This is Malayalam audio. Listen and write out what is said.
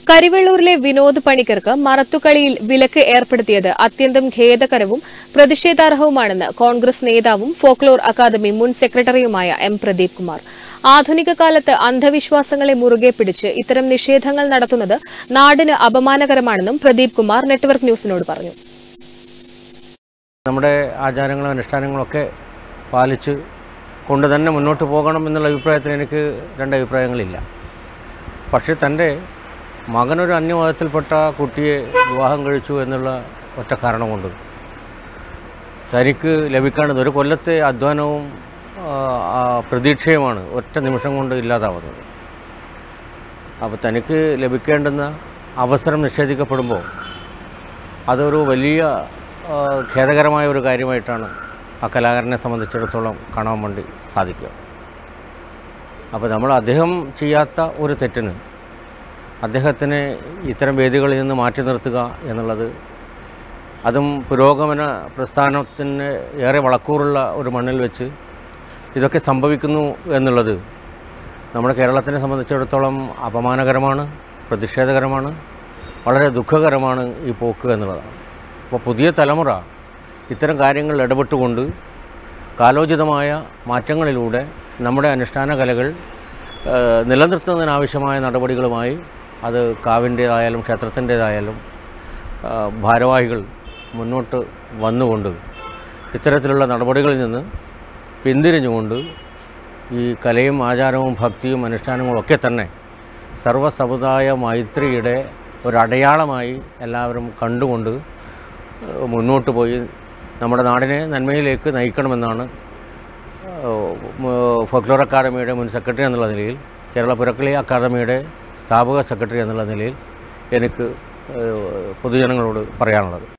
കരിവെള്ളൂരിലെ വിനോദ് പണിക്കർക്ക് മറത്തുകളിയിൽ വിലക്ക് ഏർപ്പെടുത്തിയത് അത്യന്തം ഖേദകരവും പ്രതിഷേധാർഹവുമാണെന്ന് കോൺഗ്രസ് നേതാവും ഫോക്ലോർ അക്കാദമി മുൻ സെക്രട്ടറിയുമായ എം പ്രദീപ് കുമാർ ആധുനിക കാലത്ത് അന്ധവിശ്വാസങ്ങളെ മുറുകെ പിടിച്ച് ഇത്തരം നിഷേധങ്ങൾ നടത്തുന്നത് നാടിന് അപമാനകരമാണെന്നും പ്രദീപ് കുമാർ നെറ്റ്വർക്ക് ന്യൂസിനോട് പറഞ്ഞു നമ്മുടെ ആചാരങ്ങളും അനുഷ്ഠാനങ്ങളൊക്കെ പാലിച്ച് കൊണ്ട് തന്നെ മുന്നോട്ട് പോകണം എന്നുള്ള അഭിപ്രായത്തിൽ എനിക്ക് രണ്ട് അഭിപ്രായങ്ങളില്ല പക്ഷേ തൻ്റെ മകനൊരു അന്യമതത്തിൽപ്പെട്ട കുട്ടിയെ വിവാഹം കഴിച്ചു എന്നുള്ള ഒറ്റ കാരണം കൊണ്ട് തനിക്ക് ലഭിക്കേണ്ടത് ഒരു കൊല്ലത്തെ അധ്വാനവും ആ, ആ, പ്രതീക്ഷയുമാണ് ഒറ്റ നിമിഷം കൊണ്ട് ഇല്ലാതാവുന്നത് അപ്പോൾ തനിക്ക് ലഭിക്കേണ്ടുന്ന അവസരം നിഷേധിക്കപ്പെടുമ്പോൾ അതൊരു വലിയ ആ, ഖേദകരമായ ഒരു കാര്യമായിട്ടാണ് ആ കലാകാരനെ സംബന്ധിച്ചിടത്തോളം കാണാൻ വേണ്ടി സാധിക്കുക അപ്പോൾ നമ്മൾ അദ്ദേഹം ചെയ്യാത്ത ഒരു തെറ്റിന് അദ്ദേഹത്തിനെ ഇത്തരം വേദികളിൽ നിന്ന് മാറ്റി നിർത്തുക എന്നുള്ളത് അതും പുരോഗമന പ്രസ്ഥാനത്തിന് ഏറെ വളക്കൂറുള്ള ഒരു മണ്ണിൽ വെച്ച് ഇതൊക്കെ സംഭവിക്കുന്നു എന്നുള്ളത് നമ്മുടെ കേരളത്തിനെ സംബന്ധിച്ചിടത്തോളം അപമാനകരമാണ് പ്രതിഷേധകരമാണ് വളരെ ദുഃഖകരമാണ് ഈ പോക്ക് എന്നുള്ളതാണ് അപ്പോൾ പുതിയ തലമുറ ഇത്തരം കാര്യങ്ങളിൽ ഇടപെട്ടുകൊണ്ട് കാലോചിതമായ മാറ്റങ്ങളിലൂടെ നമ്മുടെ അനുഷ്ഠാന കലകൾ ഏഹ്, നിലനിർത്തുന്നതിനാവശ്യമായ നടപടികളുമായി അത് കാവിൻ്റേതായാലും ക്ഷേത്രത്തിൻ്റേതായാലും ഏഹ്, ഭാരവാഹികൾ മുന്നോട്ട് വന്നുകൊണ്ട് ഇത്തരത്തിലുള്ള നടപടികളിൽ നിന്ന് പിന്തിരിഞ്ഞുകൊണ്ട് ഈ കലയും ആചാരവും ഭക്തിയും അനുഷ്ഠാനങ്ങളും ഒക്കെ തന്നെ സർവ്വസമുദായ മൈത്രിയുടെ ഒരടയാളമായി എല്ലാവരും കണ്ടുകൊണ്ട് ഏഹ്, മുന്നോട്ട് പോയി നമ്മുടെ നാടിനെ നന്മയിലേക്ക് നയിക്കണമെന്നാണ് ഫോക്ലോർ അക്കാദമിയുടെ മുൻ സെക്രട്ടറി എന്നുള്ള നിലയിൽ കേരള പുരക്കളി അക്കാദമിയുടെ സ്ഥാപക സെക്രട്ടറി എന്നുള്ള നിലയിൽ എനിക്ക് ഏഹ്, പൊതുജനങ്ങളോട് പറയാനുള്ളത്